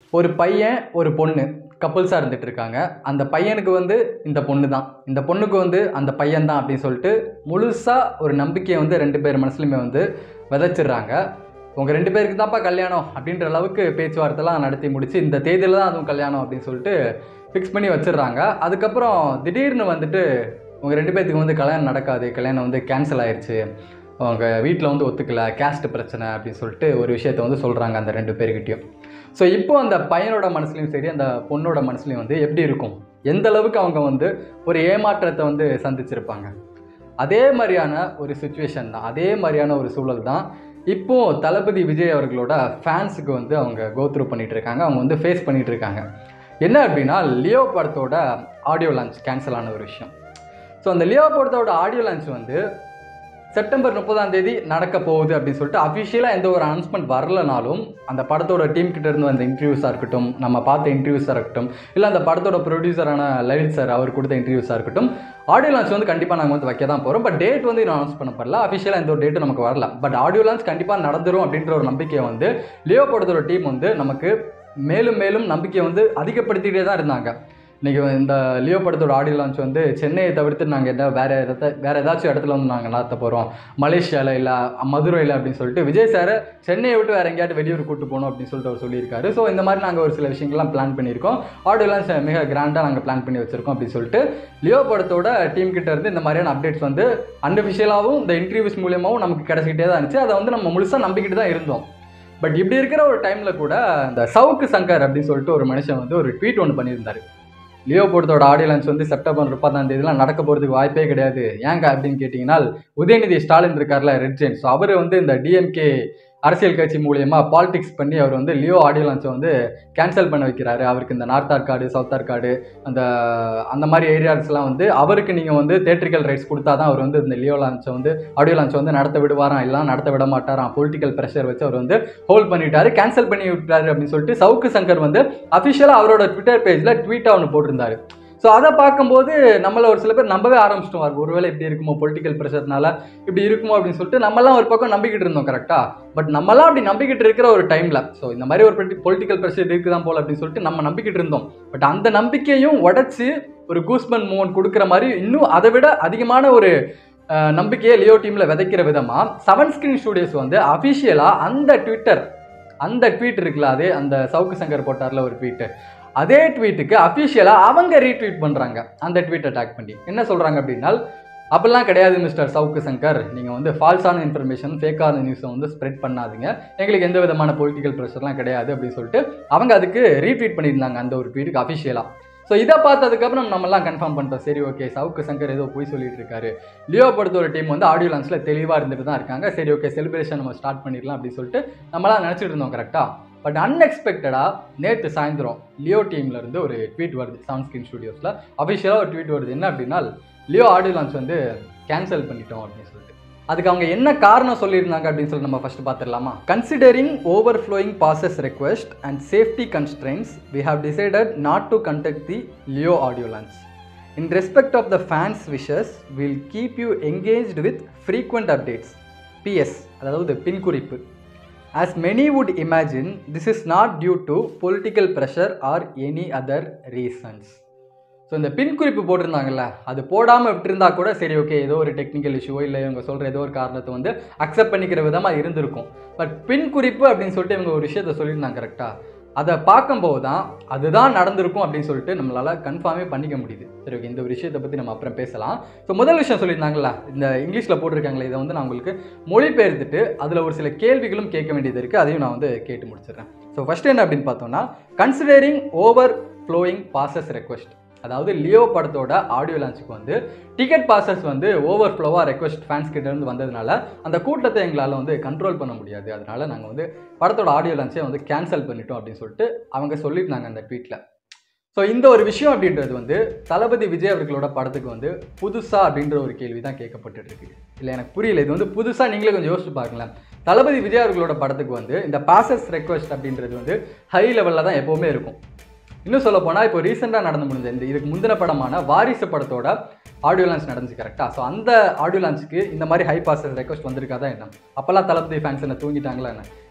ஒரு பையன் ஒரு பொண்ணு கப்புள்ஸாக இருந்துட்டு இருக்காங்க அந்த பையனுக்கு வந்து இந்த பொண்ணு தான் இந்த பொண்ணுக்கு வந்து அந்த பையன் தான் அப்படின்னு சொல்லிட்டு முழுசாக ஒரு நம்பிக்கையை வந்து ரெண்டு பேர் மனசுலையுமே வந்து விதைச்சிடுறாங்க உங்கள் ரெண்டு பேருக்கு தான்ப்பா கல்யாணம் அப்படின்ற அளவுக்கு பேச்சுவார்த்தைலாம் நடத்தி முடிச்சு இந்த தேதியில் தான் அதுவும் கல்யாணம் அப்படின்னு சொல்லிட்டு ஃபிக்ஸ் பண்ணி வச்சிடுறாங்க அதுக்கப்புறம் திடீர்னு வந்துட்டு உங்கள் ரெண்டு பேர்த்துக்கு வந்து கல்யாணம் நடக்காது கல்யாணம் வந்து கேன்சல் ஆயிடுச்சு அவங்க வீட்டில் வந்து ஒத்துக்கல கேஸ்ட் பிரச்சனை அப்படின்னு சொல்லிட்டு ஒரு விஷயத்த வந்து சொல்கிறாங்க அந்த ரெண்டு பேர்கிட்டயும் ஸோ இப்போ அந்த பையனோட மனசுலையும் சரி அந்த பொண்ணோட மனசுலையும் வந்து எப்படி இருக்கும் எந்த அளவுக்கு அவங்க வந்து ஒரு ஏமாற்றத்தை வந்து சந்திச்சிருப்பாங்க அதே மாதிரியான ஒரு சுச்சுவேஷன் தான் அதே மாதிரியான ஒரு சூழல் தான் இப்போ தளபதி விஜய் அவர்களோட ஃபேன்ஸுக்கு வந்து அவங்க கோத்ரூ பண்ணிட்டு இருக்காங்க அவங்க வந்து ஃபேஸ் பண்ணிட்டு இருக்காங்க என்ன அப்படின்னா லியோ படத்தோட ஆடியோ லான்ச் கேன்சல் ஆன ஒரு விஷயம் ஸோ அந்த லியோ படத்தோட ஆடியோ லான்ச் வந்து செப்டம்பர் முப்பதாம் தேதி நடக்க போகுது அப்படின்னு சொல்லிட்டு அஃபிஷியலாக எந்த ஒரு அனௌன்ஸ்மெண்ட் வரலனாலும் அந்த படத்தோட டீம் கிட்ட இருந்து வந்த இன்டர்வியூஸாக இருக்கட்டும் நம்ம பார்த்த இன்டர்வியூஸாக இருக்கட்டும் இல்லை அந்த படத்தோட ப்ரொடியூசரான லலித் சார் அவர் கொடுத்த இன்டர்வியூஸாக இருக்கட்டும் ஆடியோ லான்ச் வந்து கண்டிப்பாக நாங்கள் வந்து வைக்க தான் போகிறோம் பட் டேட் வந்து இன்னும் அனௌன்ஸ் பண்ணப்படல அஃபிஷியலாக எந்த ஒரு டேட்டும் நமக்கு வரல பட் ஆடியோ லான்ச் கண்டிப்பாக நடந்துரும் அப்படின்ற ஒரு நம்பிக்கையை வந்து லியோ படத்தோட டீம் வந்து நமக்கு மேலும் மேலும் நம்பிக்கையை வந்து அதிகப்படுத்திகிட்டே தான் இருந்தாங்க இன்றைக்கி இந்த லியோ படத்தோட ஆடியோ லான்ச் வந்து சென்னையை தவிர்த்து நாங்கள் என்ன வேறு இடத்த வேறு ஏதாச்சும் இடத்துல வந்து நாங்கள் நடத்த போகிறோம் மலேசியாவில் இல்லை மதுரையில் அப்படின்னு சொல்லிட்டு விஜய் சாரை சென்னையை விட்டு வேறு எங்கேயாவது வெளியூர் கூட்டு போகணும் அப்படின்னு சொல்லிட்டு அவர் சொல்லியிருக்காரு ஸோ இந்த மாதிரி நாங்கள் ஒரு சில விஷயங்கள்லாம் பிளான் பண்ணியிருக்கோம் ஆடியோ லான்ச் மிக கிராண்டாக நாங்கள் பிளான் பண்ணி வச்சுருக்கோம் அப்படின்னு சொல்லிட்டு லியோ படத்தோட டீம் கிட்ட இருந்து இந்த மாதிரியான அப்டேட்ஸ் வந்து அன்அஃபிஷியலாகவும் இந்த இன்டர்வியூஸ் மூலியமாகவும் நமக்கு கிடச்சிக்கிட்டே தான் இருந்துச்சு அதை வந்து நம்ம முழுசாக நம்பிக்கிட்டு தான் இருந்தோம் பட் இப்படி இருக்கிற ஒரு டைமில் கூட இந்த சவுக்கு சங்கர் அப்படின்னு சொல்லிட்டு ஒரு மனுஷன் வந்து ஒரு ட்வீட் ஒன்று பண்ணியிருந்தாரு லியோ படத்தோட ஆடியோ லான்ச் வந்து செப்டம்பர் முப்பதாம் தேதிலாம் நடக்க போகிறதுக்கு வாய்ப்பே கிடையாது ஏங்க அப்படின்னு கேட்டிங்கன்னா உதயநிதி ஸ்டாலின் இருக்கார்ல ரெட் ஜெயின் ஸோ அவர் வந்து இந்த டிஎம்கே அரசியல் கட்சி மூலியமாக பாலிடிக்ஸ் பண்ணி அவர் வந்து லியோ ஆடியோ லான்ச்சை வந்து கேன்சல் பண்ண வைக்கிறாரு அவருக்கு இந்த நார்த் ஆர்காடு சவுத் ஆர்காடு அந்த அந்த மாதிரி ஏரியாஸ்லாம் வந்து அவருக்கு நீங்கள் வந்து தேட்ரிக்கல் ரைட்ஸ் கொடுத்தா தான் அவர் வந்து இந்த லியோ லான்ச்சை வந்து ஆடியோ லான்ச்சை வந்து நடத்த விடுவாராம் இல்லை நடத்த விட மாட்டாராம் பொலிட்டிக்கல் ப்ரெஷர் வச்சு அவர் வந்து ஹோல்ட் பண்ணிட்டாரு கேன்சல் பண்ணி விட்டாரு அப்படின்னு சொல்லிட்டு சவுக்கு சங்கர் வந்து அஃபிஷியலாக அவரோட ட்விட்டர் பேஜில் ட்வீட்டாக ஒன்று போட்டிருந்தாரு ஸோ அதை பார்க்கும்போது நம்மள ஒரு சில பேர் நம்பவே ஆரம்பிச்சிட்டோம் ஒருவேளை இப்படி இருக்குமோ பொலிட்டிக்கல் ப்ரெஷர்னால இப்படி இருக்குமோ அப்படின்னு சொல்லிட்டு நம்மலாம் ஒரு பக்கம் நம்பிக்கிட்டு இருந்தோம் கரெக்டாக பட் நம்மலாம் அப்படி நம்பிக்கிட்டு இருக்கிற ஒரு டைமில் ஸோ இந்த மாதிரி ஒரு பொலிட்டிக்கல் ப்ரெஷர் இருக்குதான் போல அப்படின்னு சொல்லிட்டு நம்ம நம்பிக்கிட்டு இருந்தோம் பட் அந்த நம்பிக்கையும் உடச்சி ஒரு கூஸ்பன் மூமெண்ட் கொடுக்குற மாதிரி இன்னும் அதை விட அதிகமான ஒரு அஹ், நம்பிக்கையை லியோ டீமில் விதைக்கிற விதமாக செவன் ஸ்கிரீன் ஸ்டூடியோஸ் வந்து அஃபிஷியலாக அந்த ட்விட்டர் அந்த ட்வீட் இருக்குல்ல அதே அந்த சவுக்கு சங்கர் போட்டார்ல ஒரு ட்வீட்டு அதே ட்வீட்டுக்கு அஃபிஷியலாக அவங்க ரீட்வீட் பண்ணுறாங்க அந்த ட்வீட்டை டேக் பண்ணி என்ன சொல்கிறாங்க அப்படின்னா அப்படிலாம் கிடையாது மிஸ்டர் சவுக்கு சங்கர் நீங்கள் வந்து ஃபால்ஸான இன்ஃபர்மேஷன் ஃபேக்கான நியூஸை வந்து ஸ்ப்ரெட் பண்ணாதீங்க எங்களுக்கு எந்த விதமான பொலிட்டிக்கல் ப்ரெஷர்லாம் கிடையாது அப்படின்னு சொல்லிட்டு அவங்க அதுக்கு ரீட்வீட் பண்ணியிருந்தாங்க அந்த ஒரு ட்வீட்டுக்கு அஃபிஷியலாக ஸோ இதை பார்த்ததுக்கப்புறம் நம்மலாம் கன்ஃபார்ம் பண்ணிட்டோம் சரி ஓகே சவுக்கு சங்கர் ஏதோ போய் சொல்லிட்டு இருக்காரு லியோ படத்தோட டீம் வந்து ஆடியோ லான்ச்சில் தெளிவாக இருந்துட்டு தான் இருக்காங்க சரி ஓகே செலிப்ரேஷன் நம்ம ஸ்டார்ட் பண்ணிடலாம் அப்படின்னு சொல்லிட்டு நம்மளாம் நினச்சிட்டு இருந்தோம் கரெக்டாக பட் அன்எக்ஸ்பெக்டடாக நேற்று சாயந்தரம் லியோ டீம்ல இருந்து ஒரு ட்வீட் வருது சவுண்ட் ஸ்கிரீன் ஸ்டுடியோஸில் அஃபிஷியலாக ஒரு ட்வீட் வருது என்ன அப்படின்னா லியோ ஆடியோ லான்ச் வந்து கேன்சல் பண்ணிட்டோம் அப்படின்னு சொல்லிட்டு அதுக்கு அவங்க என்ன காரணம் சொல்லியிருந்தாங்க அப்படின்னு சொல்லி நம்ம ஃபர்ஸ்ட் பார்த்துடலாமா considering overflowing passes request and safety constraints we have decided not to conduct the Leo audio launch in respect of the fans wishes will keep you engaged with frequent updates PS அதாவது பின் குறிப்பு As many would imagine, this is not due to political pressure or any other reasons. So இந்த பின் குறிப்பு போட்டிருந்தாங்கல்ல அது போடாமல் விட்டுருந்தா கூட சரி ஓகே ஏதோ ஒரு டெக்னிக்கல் இஷ்யூவோ இல்லை இவங்க சொல்கிற ஏதோ ஒரு காரணத்தை வந்து அக்செப்ட் பண்ணிக்கிற விதமாக இருந்திருக்கும் பட் பின் குறிப்பு அப்படின்னு சொல்லிட்டு இவங்க ஒரு விஷயத்த சொல்லியிருந்தாங்க கரெக்டாக அதை பார்க்கும்போது தான் அதுதான் நடந்திருக்கும் அப்படின்னு சொல்லிட்டு நம்மளால் கன்ஃபார்மே பண்ணிக்க முடியுது சரி ஓகே இந்த ஒரு விஷயத்தை பற்றி நம்ம அப்புறம் பேசலாம் ஸோ முதல் விஷயம் சொல்லியிருந்தாங்களா இந்த இங்கிலீஷில் போட்டிருக்காங்களே இதை வந்து நான் உங்களுக்கு மொழிபெயர்த்துட்டு அதில் ஒரு சில கேள்விகளும் கேட்க வேண்டியது இருக்குது அதையும் நான் வந்து கேட்டு முடிச்சிடுறேன் ஸோ ஃபஸ்ட் என்ன அப்படின்னு பார்த்தோம்னா considering overflowing passes request அதாவது லியோ படத்தோட ஆடியோ லான்ச்சுக்கு வந்து டிக்கெட் பாசஸ் வந்து ஓவர் ஃப்ளோவாக ரெக்வெஸ்ட் ஃபேன்ஸ் கிட்ட இருந்து வந்ததுனால அந்த கூட்டத்தை எங்களால் வந்து கண்ட்ரோல் பண்ண முடியாது அதனால நாங்கள் வந்து படத்தோட ஆடியோ லான்ச்சை வந்து கேன்சல் பண்ணிட்டோம் அப்படின்னு சொல்லிட்டு அவங்க சொல்லியிருந்தாங்க அந்த ட்வீட்டில் ஸோ இந்த ஒரு விஷயம் அப்படின்றது வந்து தளபதி விஜய் அவர்களோட படத்துக்கு வந்து புதுசா அப்படின்ற ஒரு கேள்வி தான் கேட்கப்பட்டுட்டு இருக்கு இல்லை எனக்கு புரியல இது வந்து புதுசாக நீங்களே கொஞ்சம் யோசிச்சு பார்க்கலாம் தளபதி விஜய் அவர்களோட படத்துக்கு வந்து இந்த பாசஸ் ரெக்வெஸ்ட் அப்படின்றது வந்து ஹை லெவலில் தான் எப்போவுமே இருக்கும் இன்னும் சொல்ல போனால் இப்போ ரீசெண்டாக நடந்து முடிஞ்ச இந்த இதுக்கு முந்தின படமான வாரிசு படத்தோட ஆடியோ லான்ச் நடந்துச்சு கரெக்டாக ஸோ அந்த ஆடியோ லான்ச்சுக்கு இந்த மாதிரி ஹை பாசஸ் ரெக்வஸ்ட் வந்திருக்காதா என்ன அப்போல்லாம் தளபதி ஃபேன்ஸ் என்ன தூங்கிட்டாங்களா என்ன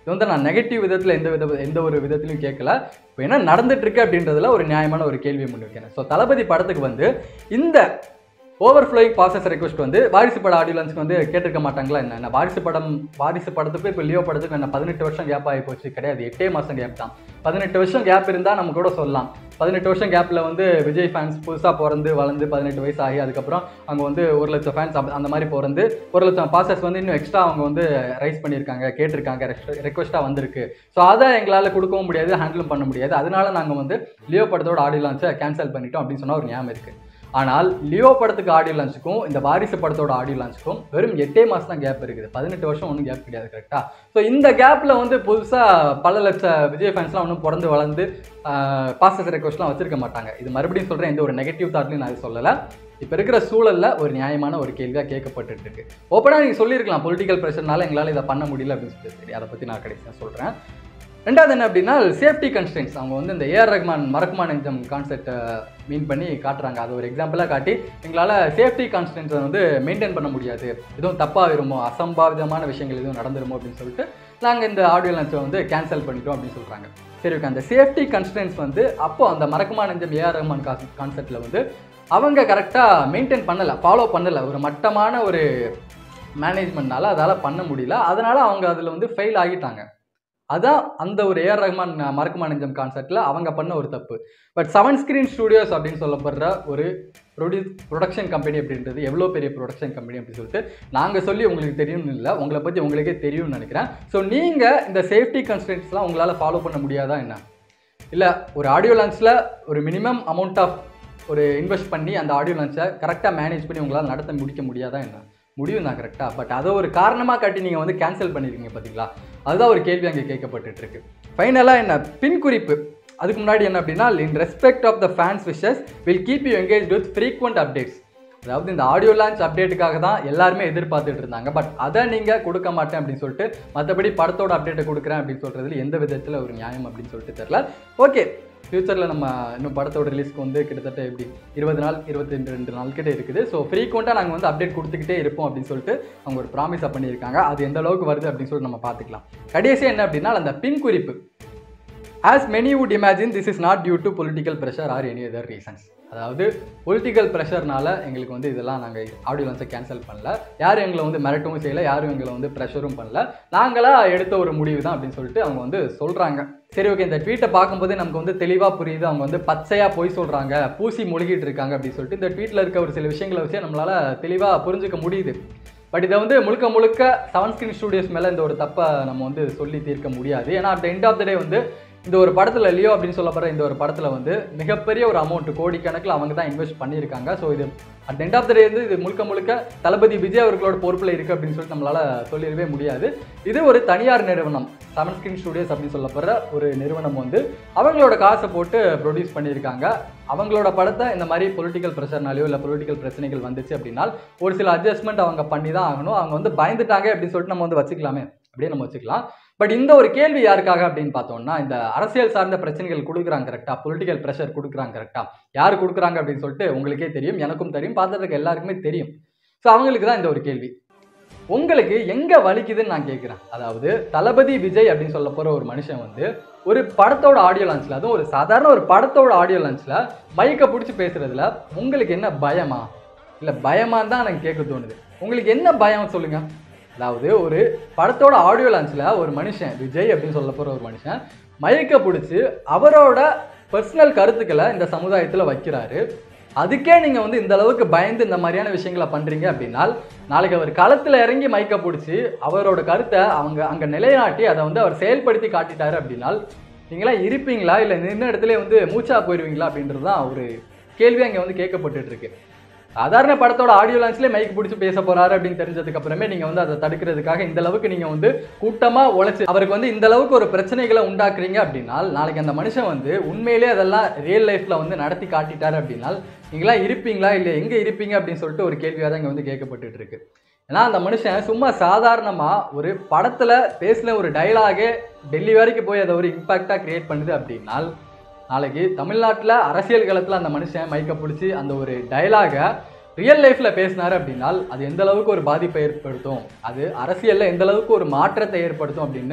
இது வந்து நான் நெகட்டிவ் விதத்தில் எந்த வித எந்த ஒரு விதத்திலையும் கேட்கல இப்போ என்ன நடந்துட்டு இருக்கு அப்படின்றதுல ஒரு நியாயமான ஒரு கேள்வியை முன்வைக்கிறேன் ஸோ தளபதி படத்துக்கு வந்து இந்த ஓவர் ஃப்ளோயிங் பாசஸ் ரெக்வஸ்ட் வந்து வாரிசு பட ஆடியன்ஸ்க்கு வந்து கேட்டிருக்க மாட்டாங்களா என்ன என்ன வாரிசு படம் வாரிசு படத்துக்கு இப்போ லியோ படத்துக்கு என்ன பதினெட்டு வருஷம் கேப் ஆகி போச்சு கிடையாது எட்டே மாதம் கேப் தான் பதினெட்டு வருஷம் கேப் இருந்தால் நம்ம கூட சொல்லலாம் பதினெட்டு வருஷம் கேப்பில் வந்து விஜய் ஃபேன்ஸ் புதுசாக பிறந்து வளர்ந்து பதினெட்டு வயசு ஆகி அதுக்கப்புறம் அவங்க வந்து ஒரு லட்சம் ஃபேன்ஸ் அந்த மாதிரி பிறந்து ஒரு லட்சம் பாசஸ் வந்து இன்னும் எக்ஸ்ட்ரா அவங்க வந்து ரைஸ் பண்ணியிருக்காங்க கேட்டிருக்காங்க ரெக்வஸ்ட்டாக வந்திருக்கு ஸோ அதை எங்களால் கொடுக்கவும் முடியாது ஹேண்டிலும் பண்ண முடியாது அதனால நாங்கள் வந்து லியோ படத்தோட ஆடியோ லான்ச்சை கேன்சல் பண்ணிட்டோம் அப்படின்னு சொன்னால் ஒரு ஞாபகம் இருக்குது ஆனால் லியோ படத்துக்கு ஆடியோ லான்ச்சுக்கும் இந்த வாரிசு படத்தோட ஆடியோ லான்ச்சுக்கும் வெறும் எட்டே மாதம் தான் கேப் இருக்குது பதினெட்டு வருஷம் ஒன்றும் கேப் கிடையாது கரெக்டாக ஸோ இந்த கேப்பில் வந்து புதுசாக பல லட்ச விஜய் ஃபேன்ஸ்லாம் ஒன்றும் பிறந்து வளர்ந்து பாசஸ் ரெக்வஸ்ட்லாம் வச்சிருக்க மாட்டாங்க இது மறுபடியும் சொல்கிறேன் எந்த ஒரு நெகட்டிவ் தாட்லையும் நான் இது சொல்லலை இப்போ இருக்கிற சூழலில் ஒரு நியாயமான ஒரு கேள்வியாக கேட்கப்பட்டுட்டு இருக்கு ஓப்பனாக நீங்கள் சொல்லியிருக்கலாம் பொலிட்டிக்கல் ப்ரெஷர்னால எங்களால் இதை பண்ண முடியல அப்படின்னு சொல்லிட்டு சரி அதை பற்றி நான் கடைசியாக சொல்கிறேன் ரெண்டாவது என்ன அப்படின்னா சேஃப்டி கன்ஸ்டன்ஸ் அவங்க வந்து இந்த ஏஆர் ரஹ்மான் மறக்குமா நெஞ்சம் கான்செப்டை மீன் பண்ணி காட்டுறாங்க அது ஒரு எக்ஸாம்பிளாக காட்டி எங்களால் சேஃப்டி கான்ஸ்டன்ஸை வந்து மெயின்டைன் பண்ண முடியாது எதுவும் தப்பாக வருமோ அசம்பாவிதமான விஷயங்கள் எதுவும் நடந்துருமோ அப்படின்னு சொல்லிட்டு நாங்கள் இந்த ஆடியோ லான்ச்சை வந்து கேன்சல் பண்ணிட்டோம் அப்படின்னு சொல்கிறாங்க சரி ஓகே அந்த சேஃப்டி கன்ஸ்டன்ஸ் வந்து அப்போ அந்த மறக்குமா நெஞ்சம் ஏஆர் ரஹ்மான் கான்செப்டில் வந்து அவங்க கரெக்டாக மெயின்டைன் பண்ணலை ஃபாலோ பண்ணலை ஒரு மட்டமான ஒரு மேனேஜ்மெண்ட்னால அதால் பண்ண முடியல அதனால் அவங்க அதில் வந்து ஃபெயில் ஆகிட்டாங்க அதான் அந்த ஒரு ஏஆர் ரஹ்மான் மறக்குமா நெஞ்சம் கான்செப்டில் அவங்க பண்ண ஒரு தப்பு பட் செவன் ஸ்க்ரீன் ஸ்டூடியோஸ் அப்படின்னு சொல்லப்படுற ஒரு ப்ரொடியூஸ் ப்ரொடக்ஷன் கம்பெனி அப்படின்றது எவ்வளோ பெரிய ப்ரொடக்ஷன் கம்பெனி அப்படின்னு சொல்லிட்டு நாங்கள் சொல்லி உங்களுக்கு தெரியும்னு இல்லை உங்களை பற்றி உங்களுக்கே தெரியும்னு நினைக்கிறேன் ஸோ நீங்கள் இந்த சேஃப்டி கன்ஸ்டன்ட்ஸ்லாம் உங்களால் ஃபாலோ பண்ண முடியாதா என்ன இல்லை ஒரு ஆடியோ லான்ச்சில் ஒரு மினிமம் அமௌண்ட் ஆஃப் ஒரு இன்வெஸ்ட் பண்ணி அந்த ஆடியோ லான்ச்சை கரெக்டாக மேனேஜ் பண்ணி உங்களால் நடத்த முடிக்க முடியாதா என்ன முடியும் தான் கரெக்டாக பட் அதை ஒரு காரணமாக காட்டி நீங்கள் வந்து கேன்சல் பண்ணியிருக்கீங்க பார்த்தீங்களா அதுதான் ஒரு கேள்வி அங்கே கேட்கப்பட்டுட்டு இருக்கு ஃபைனலாக என்ன பின் குறிப்பு அதுக்கு முன்னாடி என்ன அப்படின்னா in respect of the fans wishes will keep you engage with frequent updates அதாவது இந்த ஆடியோ லான்ச் அப்டேட்டுக்காக தான் எல்லாருமே எதிர்பார்த்துட்டு இருந்தாங்க பட் அதை நீங்கள் கொடுக்க மாட்டேன் அப்படின்னு சொல்லிட்டு மற்றபடி படத்தோட அப்டேட்டை கொடுக்குறேன் அப்படின்னு சொல்கிறதுல எந்த விதத்தில் ஒரு நியாயம் அப்படின்னு சொல்லிட்டு தெரில ஓகே ஃப்யூச்சரில் நம்ம இன்னும் படத்தோட ரிலீஸ்க்கு வந்து கிட்டத்தட்ட எப்படி இருபது நாள் இருபத்தி ரெண்டு நாள் கிட்ட இருக்குது ஸோ ஃப்ரீக்வெண்ட்டாக நாங்கள் வந்து அப்டேட் கொடுத்துக்கிட்டே இருப்போம் அப்படின்னு சொல்லிட்டு அவங்க ஒரு ப்ராமிஸாக பண்ணியிருக்காங்க அது எந்த அளவுக்கு வருது அப்படின்னு சொல்லிட்டு நம்ம பார்த்துக்கலாம் கடைசியாக என்ன அப்படின்னா அந்த பின் குறிப்பு as many would imagine this is not due to political pressure or any other reasons அதாவது பொலிட்டிக்கல் ப்ரெஷர்னால எங்களுக்கு வந்து இதெல்லாம் நாங்கள் ஆடியோ லான்ச்சை கேன்சல் பண்ணல யாரும் எங்களை வந்து மிரட்டவும் செய்யலை யாரும் எங்களை வந்து ப்ரெஷரும் பண்ணல நாங்களாக எடுத்த ஒரு முடிவு தான் அப்படின்னு சொல்லிட்டு அவங்க வந்து சொல்கிறாங்க சரி ஓகே இந்த ட்வீட்டை பார்க்கும்போது நமக்கு வந்து தெளிவாக புரியுது அவங்க வந்து பச்சையாக போய் சொல்கிறாங்க பூசி மொழிகிட்டு இருக்காங்க அப்படின்னு சொல்லிட்டு இந்த ட்வீட்டில் இருக்க ஒரு சில விஷயங்களை வச்சு நம்மளால் தெளிவாக புரிஞ்சுக்க முடியுது பட் இதை வந்து முழுக்க முழுக்க செவன் ஸ்கிரீன் ஸ்டூடியோஸ் மேலே இந்த ஒரு தப்பை நம்ம வந்து சொல்லி தீர்க்க முடியாது ஏன்னா at end of the day வந்து இந்த ஒரு படத்தில் லியோ அப்படின்னு சொல்லப்படுற இந்த ஒரு படத்தில் வந்து மிகப்பெரிய ஒரு அமௌண்ட் கோடிக்கணக்கில் அவங்க தான் இன்வெஸ்ட் பண்ணியிருக்காங்க ஸோ இது at end of the day வந்து இது முழுக்க முழுக்க தளபதி விஜய் அவர்களோட பொறுப்பில் இருக்குது அப்படின்னு சொல்லிட்டு நம்மளால் சொல்லிடவே முடியாது இது ஒரு தனியார் நிறுவனம் செவன் ஸ்கிரீன் ஸ்டூடியோஸ் அப்படின்னு சொல்லப்படுற ஒரு நிறுவனம் வந்து அவங்களோட காசை போட்டு ப்ரொடியூஸ் பண்ணியிருக்காங்க அவங்களோட படத்தை இந்த மாதிரி பொலிட்டிக்கல் ப்ரெஷர்னாலையோ இல்லை பொலிட்டிக்கல் பிரச்சனைகள் வந்துச்சு அப்படின்னா ஒரு சில அட்ஜஸ்ட்மெண்ட் அவங்க பண்ணி தான் ஆகணும் அவங்க வந்து பயந்துட்டாங்க அப்படின்னு சொல்லிட்டு நம்ம வந்து வச்சுக்கலாமே அப்படியே நம்ம வச்சுக்கலாம் பட் இந்த ஒரு கேள்வி யாருக்காக அப்படின்னு பார்த்தோம்னா இந்த அரசியல் சார்ந்த பிரச்சனைகள் கொடுக்குறாங்க கரெக்டாக பொலிட்டிக்கல் ப்ரெஷர் கொடுக்குறாங்க கரெக்டாக யார் கொடுக்குறாங்க அப்படின்னு சொல்லிட்டு உங்களுக்கே தெரியும் எனக்கும் தெரியும் பார்த்ததுக்கு எல்லாருக்குமே தெரியும் ஸோ அவங்களுக்கு தான் இந்த ஒரு கேள்வி உங்களுக்கு எங்க வலிக்குதுன்னு நான் கேட்குறேன் அதாவது தளபதி விஜய் அப்படின்னு சொல்ல போற ஒரு மனுஷன் வந்து ஒரு படத்தோட ஆடியோ லான்ச்ல அதுவும் ஒரு சாதாரண ஒரு படத்தோட ஆடியோ லான்ச்ல மைக்கை பிடிச்சி பேசுறதுல உங்களுக்கு என்ன பயமா இல்லை பயமான்னு தான் எனக்கு கேட்க தோணுது உங்களுக்கு என்ன பயம் சொல்லுங்க அதாவது ஒரு படத்தோட ஆடியோ லான்ச்சில் ஒரு மனுஷன் விஜய் அப்படின்னு சொல்ல போகிற ஒரு மனுஷன் மைக்கை பிடிச்சி அவரோட பர்சனல் கருத்துக்களை இந்த சமுதாயத்தில் வைக்கிறாரு அதுக்கே நீங்கள் வந்து இந்த அளவுக்கு பயந்து இந்த மாதிரியான விஷயங்களை பண்ணுறீங்க அப்படின்னா நாளைக்கு அவர் களத்தில் இறங்கி மைக்கை பிடிச்சி அவரோட கருத்தை அவங்க அங்கே நிலைநாட்டி அதை வந்து அவர் செயல்படுத்தி காட்டிட்டாரு அப்படின்னா நீங்களாம் இருப்பீங்களா இல்லை நின்ன இடத்துல வந்து மூச்சா போயிடுவீங்களா அப்படின்றது தான் ஒரு கேள்வி அங்கே வந்து கேட்கப்பட்டுட்டு இருக்கு சாதாரண படத்தோட ஆடியோ லான்ச்லேயே மைக் பிடிச்சி பேச போறாரு அப்படின்னு தெரிஞ்சதுக்கு அப்புறமே நீங்க வந்து அதை தடுக்கிறதுக்காக இந்த அளவுக்கு நீங்க வந்து கூட்டமா உழைச்சு அவருக்கு வந்து இந்த அளவுக்கு ஒரு பிரச்சனைகளை உண்டாக்குறீங்க அப்படின்னா நாளைக்கு அந்த மனுஷன் வந்து உண்மையிலே அதெல்லாம் ரியல் லைஃப்ல வந்து நடத்தி காட்டிட்டாரு அப்படின்னா நீங்களாம் இருப்பீங்களா இல்லை எங்க இருப்பீங்க அப்படின்னு சொல்லிட்டு ஒரு கேள்வியாக தான் இங்க வந்து கேட்கப்பட்டுட்டு இருக்கு ஏன்னா அந்த மனுஷன் சும்மா சாதாரணமா ஒரு படத்துல பேசின ஒரு டைலாகே டெல்லி வரைக்கும் போய் அதை ஒரு இம்பாக்டா கிரியேட் பண்ணுது அப்படின்னா நாளைக்கு தமிழ்நாட்டில் அரசியல் களத்தில் அந்த மனுஷன் மைக்கை பிடிச்சி அந்த ஒரு டயலாகை ரியல் லைஃப்பில் பேசினாரு அப்படின்னா அது எந்த அளவுக்கு ஒரு பாதிப்பை ஏற்படுத்தும் அது அரசியலில் எந்த அளவுக்கு ஒரு மாற்றத்தை ஏற்படுத்தும் அப்படின்னு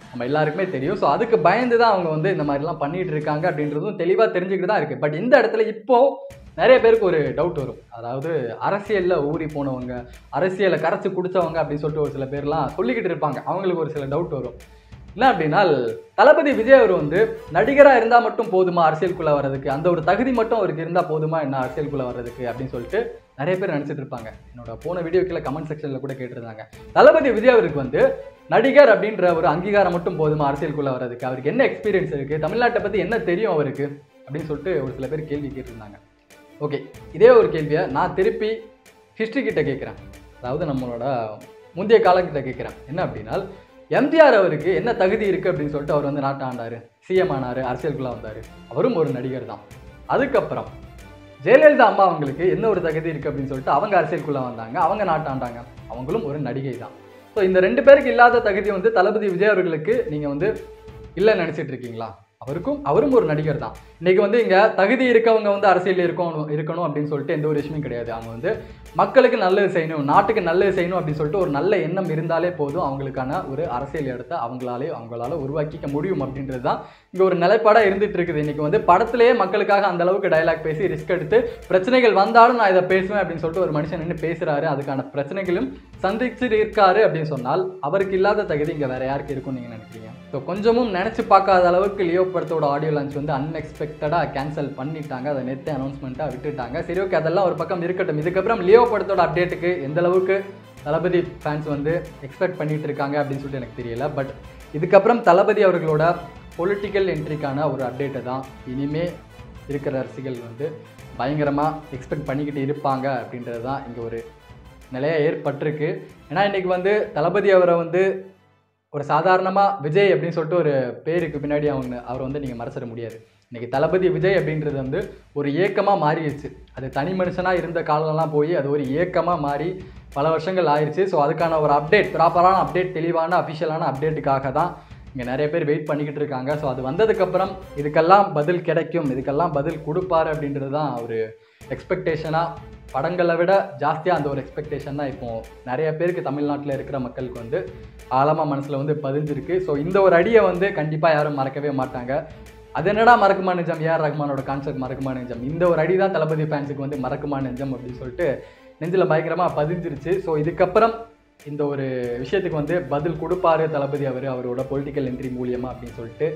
நம்ம எல்லாருக்குமே தெரியும் ஸோ அதுக்கு பயந்து தான் அவங்க வந்து இந்த மாதிரிலாம் பண்ணிட்டு இருக்காங்க அப்படின்றதும் தெளிவாக தெரிஞ்சுக்கிட்டு தான் இருக்குது பட் இந்த இடத்துல இப்போ நிறைய பேருக்கு ஒரு டவுட் வரும் அதாவது அரசியலில் ஊறி போனவங்க அரசியலை கரைச்சி குடிச்சவங்க அப்படின்னு சொல்லிட்டு ஒரு சில பேர்லாம் சொல்லிக்கிட்டு இருப்பாங்க அவங்களுக்கு ஒரு சில டவுட் வரும் என்ன அப்படின்னா தளபதி விஜய் அவர் வந்து நடிகராக இருந்தால் மட்டும் போதுமா அரசியலுக்குள்ளே வர்றதுக்கு அந்த ஒரு தகுதி மட்டும் அவருக்கு இருந்தால் போதுமா என்ன அரசியலுக்குள்ளே வர்றதுக்கு அப்படின்னு சொல்லிட்டு நிறைய பேர் நினச்சிட்டு இருப்பாங்க என்னோட போன வீடியோக்கில் கமெண்ட் செக்ஷனில் கூட கேட்டிருந்தாங்க தளபதி விஜய் அவருக்கு வந்து நடிகர் அப்படின்ற ஒரு அங்கீகாரம் மட்டும் போதுமா அரசியலுக்குள்ளே வர்றதுக்கு அவருக்கு என்ன எக்ஸ்பீரியன்ஸ் இருக்குது தமிழ்நாட்டை பற்றி என்ன தெரியும் அவருக்கு அப்படின்னு சொல்லிட்டு ஒரு சில பேர் கேள்வி கேட்டிருந்தாங்க ஓகே இதே ஒரு கேள்வியை நான் திருப்பி ஹிஸ்ட்ரி கிட்ட கேட்குறேன் அதாவது நம்மளோட முந்தைய காலக்கிட்ட கேட்குறேன் என்ன அப்படின்னா எம்ஜிஆர் அவருக்கு என்ன தகுதி இருக்குது அப்படின்னு சொல்லிட்டு அவர் வந்து நாட்டை ஆண்டார் சிஎம் ஆனார் அரசியலுக்குள்ளே வந்தார் அவரும் ஒரு நடிகர் தான் அதுக்கப்புறம் ஜெயலலிதா அம்மா அவங்களுக்கு என்ன ஒரு தகுதி இருக்குது அப்படின்னு சொல்லிட்டு அவங்க அரசியலுக்குள்ளே வந்தாங்க அவங்க நாட்டாண்டாங்க அவங்களும் ஒரு நடிகை தான் ஸோ இந்த ரெண்டு பேருக்கு இல்லாத தகுதி வந்து தளபதி விஜய் அவர்களுக்கு நீங்கள் வந்து இல்லைன்னு நினச்சிட்டு இருக்கீங்களா அவருக்கும் அவரும் ஒரு நடிகர் தான் இன்னைக்கு வந்து இங்கே தகுதி இருக்கவங்க வந்து அரசியலில் இருக்கணும் இருக்கணும் அப்படின்னு சொல்லிட்டு எந்த ஒரு விஷயமும் கிடையாது அவங்க வந்து மக்களுக்கு நல்லது செய்யணும் நாட்டுக்கு நல்லது செய்யணும் அப்படின்னு சொல்லிட்டு ஒரு நல்ல எண்ணம் இருந்தாலே போதும் அவங்களுக்கான ஒரு அரசியல் இடத்த அவங்களாலே அவங்களால உருவாக்கிக்க முடியும் அப்படின்றது தான் இங்கே ஒரு நிலைப்பாடாக இருந்துட்டு இருக்குது இன்னைக்கு வந்து படத்திலேயே மக்களுக்காக அந்த அளவுக்கு டயலாக் பேசி ரிஸ்க் எடுத்து பிரச்சனைகள் வந்தாலும் நான் இதை பேசுவேன் அப்படின்னு சொல்லிட்டு ஒரு மனுஷன் நின்று பேசுறாரு அதுக்கான பிரச்சனைகளும் சந்திச்சு இருக்காரு அப்படின்னு சொன்னால் அவருக்கு இல்லாத தகுதி இங்கே வேற யாருக்கு இருக்கும்னு நீங்கள் நினைக்கிறீங்க ஸோ கொஞ்சமும் நினச்சி பார்க்காத அளவுக்கு லியோ படத்தோட ஆடியோ லான்ச் வந்து அன்எக்ஸ்பெக்டடாக கேன்சல் பண்ணிட்டாங்க அதை நேற்று அனௌன்ஸ்மெண்ட்டாக விட்டுட்டாங்க சரி ஓகே அதெல்லாம் ஒரு பக்கம் இருக்கட்டும் இதுக்கப்புறம் லியோ படத்தோட அப்டேட்டுக்கு எந்த அளவுக்கு தளபதி ஃபேன்ஸ் வந்து எக்ஸ்பெக்ட் பண்ணிட்டு இருக்காங்க அப்படின்னு சொல்லிட்டு எனக்கு தெரியல பட் இதுக்கப்புறம் தளபதி அவர்களோட பொலிட்டிக்கல் என்ட்ரிக்கான ஒரு அப்டேட்டை தான் இனிமே இருக்கிற ரசிகர்கள் வந்து பயங்கரமாக எக்ஸ்பெக்ட் பண்ணிக்கிட்டு இருப்பாங்க அப்படின்றது தான் இங்கே ஒரு நிலையாக ஏற்பட்டிருக்கு ஏன்னா இன்றைக்கி வந்து தளபதி அவரை வந்து ஒரு சாதாரணமாக விஜய் அப்படின்னு சொல்லிட்டு ஒரு பேருக்கு பின்னாடி அவங்க அவரை வந்து நீங்கள் மறைச்சிட முடியாது இன்றைக்கி தளபதி விஜய் அப்படின்றது வந்து ஒரு ஏக்கமாக மாறிடுச்சு அது தனி மனுஷனாக இருந்த காலம்லாம் போய் அது ஒரு ஏக்கமாக மாறி பல வருஷங்கள் ஆயிடுச்சு ஸோ அதுக்கான ஒரு அப்டேட் ப்ராப்பரான அப்டேட் தெளிவான அஃபிஷியலான அப்டேட்டுக்காக தான் இங்கே நிறைய பேர் வெயிட் பண்ணிக்கிட்டு இருக்காங்க ஸோ அது வந்ததுக்கப்புறம் இதுக்கெல்லாம் பதில் கிடைக்கும் இதுக்கெல்லாம் பதில் கொடுப்பாரு அப்படின்றது தான் ஒரு எக்ஸ்பெக்டேஷனாக படங்களை விட ஜாஸ்தியாக அந்த ஒரு எக்ஸ்பெக்டேஷன் தான் இப்போ நிறைய பேருக்கு தமிழ்நாட்டில் இருக்கிற மக்களுக்கு வந்து ஆழமாக மனசில் வந்து பதிஞ்சிருக்கு ஸோ இந்த ஒரு அடியை வந்து கண்டிப்பாக யாரும் மறக்கவே மாட்டாங்க அது என்னடா மறக்குமா நெஞ்சம் ஏஆர் ரஹ்மானோட கான்செப்ட் மறக்குமா நெஞ்சம் இந்த ஒரு அடி தான் தளபதி ஃபேன்ஸுக்கு வந்து மறக்குமா நெஞ்சம் அப்படின்னு சொல்லிட்டு நெஞ்சில் பயங்கரமாக பதிஞ்சிருச்சு ஸோ இதுக்கப்புறம் இந்த ஒரு விஷயத்துக்கு வந்து பதில் கொடுப்பாரு தளபதி அவர் அவரோட பொலிட்டிக்கல் என்ட்ரி மூலியமாக அப்படின்னு சொல்லிட்டு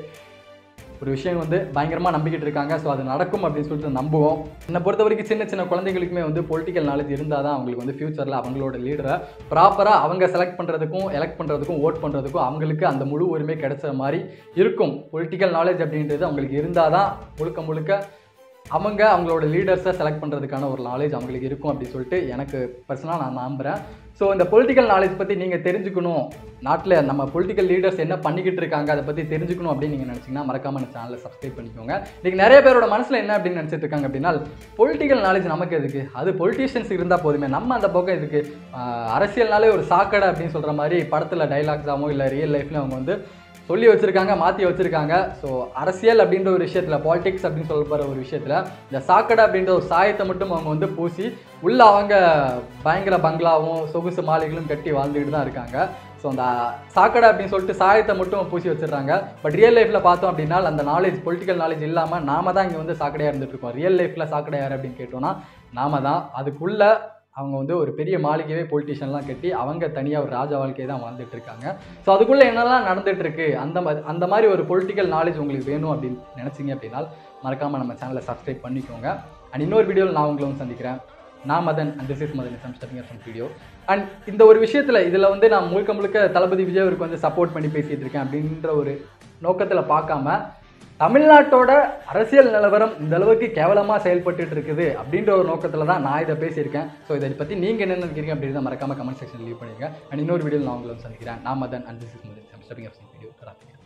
ஒரு விஷயம் வந்து பயங்கரமாக நம்பிக்கிட்டு இருக்காங்க ஸோ அது நடக்கும் அப்படின்னு சொல்லிட்டு நம்புவோம் என்னை பொறுத்த வரைக்கும் சின்ன சின்ன குழந்தைகளுக்குமே வந்து பொலிட்டிக்கல் நாலேஜ் இருந்தால் தான் அவங்களுக்கு வந்து ஃப்யூச்சரில் அவங்களோட லீடரை ப்ராப்பராக அவங்க செலக்ட் பண்ணுறதுக்கும் எலெக்ட் பண்ணுறதுக்கும் ஓட் பண்ணுறதுக்கும் அவங்களுக்கு அந்த முழு உரிமை கிடைச்ச மாதிரி இருக்கும் பொலிட்டிக்கல் நாலேஜ் அப்படின்றது அவங்களுக்கு இருந்தால் தான் முழுக்க முழுக்க அவங்க அவங்களோட லீடர்ஸை செலக்ட் பண்ணுறதுக்கான ஒரு நாலேஜ் அவங்களுக்கு இருக்கும் அப்படின்னு சொல்லிட்டு எனக்கு பர்சனலாக நான் நம்புகிறேன் ஸோ இந்த பொலிட்டிக்கல் நாலேஜ் பற்றி நீங்கள் தெரிஞ்சுக்கணும் நாட்டில் நம்ம பொலிட்டிக்கல் லீடர்ஸ் என்ன பண்ணிக்கிட்டு இருக்காங்க அதை பற்றி தெரிஞ்சுக்கணும் அப்படின்னு நீங்கள் நினச்சிங்கன்னா மறக்காம இந்த சேனலை சப்ஸ்கிரைப் பண்ணிக்கோங்க இன்றைக்கி நிறைய பேரோட மனசில் என்ன அப்படின்னு நினச்சிட்டு இருக்காங்க அப்படின்னா பொலிட்டிக்கல் நாலேஜ் நமக்கு எதுக்கு அது பொலிட்டீஷியன்ஸ் இருந்தால் போதுமே நம்ம அந்த பக்கம் இதுக்கு அரசியல்னாலே ஒரு சாக்கடை அப்படின்னு சொல்கிற மாதிரி படத்தில் டைலாக்ஸாவோ இல்லை ரியல் லைஃப்லையும் அவங்க வந்து சொல்லி வச்சுருக்காங்க மாற்றி வச்சுருக்காங்க ஸோ அரசியல் அப்படின்ற ஒரு விஷயத்தில் பாலிடிக்ஸ் அப்படின்னு சொல்லப்படுற ஒரு விஷயத்தில் இந்த சாக்கடை அப்படின்ற ஒரு சாயத்தை மட்டும் அவங்க வந்து பூசி உள்ள அவங்க பயங்கர பங்களாவும் சொகுசு மாளிகளும் கட்டி வாழ்ந்துக்கிட்டு தான் இருக்காங்க ஸோ அந்த சாக்கடை அப்படின்னு சொல்லிட்டு சாயத்தை மட்டும் பூசி வச்சிடுறாங்க பட் ரியல் லைஃப்பில் பார்த்தோம் அப்படின்னா அந்த நாலேஜ் பொலிட்டிக்கல் நாலேஜ் இல்லாமல் நாம தான் இங்கே வந்து சாக்கடையாக இருந்துட்டு இருக்கோம் ரியல் லைஃப்பில் சாக்கடை யார் அப்படின்னு கேட்டோம்னா நாம தான் அதுக்குள்ள அவங்க வந்து ஒரு பெரிய மாளிகையே பொலிட்டிஷியன்லாம் கட்டி அவங்க தனியாக ஒரு ராஜா வாழ்க்கையை தான் வாழ்ந்துட்டு இருக்காங்க ஸோ அதுக்குள்ளே என்னெல்லாம் நடந்துட்டு இருக்கு அந்த மாதிரி அந்த மாதிரி ஒரு பொலிட்டிக்கல் நாலேஜ் உங்களுக்கு வேணும் அப்படின்னு நினச்சிங்க அப்படின்னா மறக்காமல் நம்ம சேனலை சப்ஸ்கிரைப் பண்ணிக்கோங்க அண்ட் இன்னொரு வீடியோவில் நான் உங்களை வந்து சந்திக்கிறேன் நான் Madan and this is Madan some stepping from video and இந்த ஒரு விஷயத்தில் இதில் வந்து நான் முழுக்க முழுக்க தளபதி விஜய் அவருக்கு வந்து சப்போர்ட் பண்ணி பேசிகிட்டு இருக்கேன் அப்படின்ற ஒரு நோக்கத்தில் பார்க்காம தமிழ்நாட்டோட அரசியல் நிலவரம் இந்த அளவுக்கு கேவலமாக செயல்பட்டுட்டு இருக்குது அப்படின்ற ஒரு நோக்கத்தில் தான் நான் இதை பேசியிருக்கேன் ஸோ இதை பற்றி நீங்கள் என்ன நினைக்கிறீங்க அப்படின்னு மறக்காம கமெண்ட் செக்ஷன் லீவ் பண்ணிடுங்க அண்ட் இன்னொரு வீடியோவில் நான் உங்களை வந்து சந்திக்கிறேன் நான் Madan and this is Madan stepping video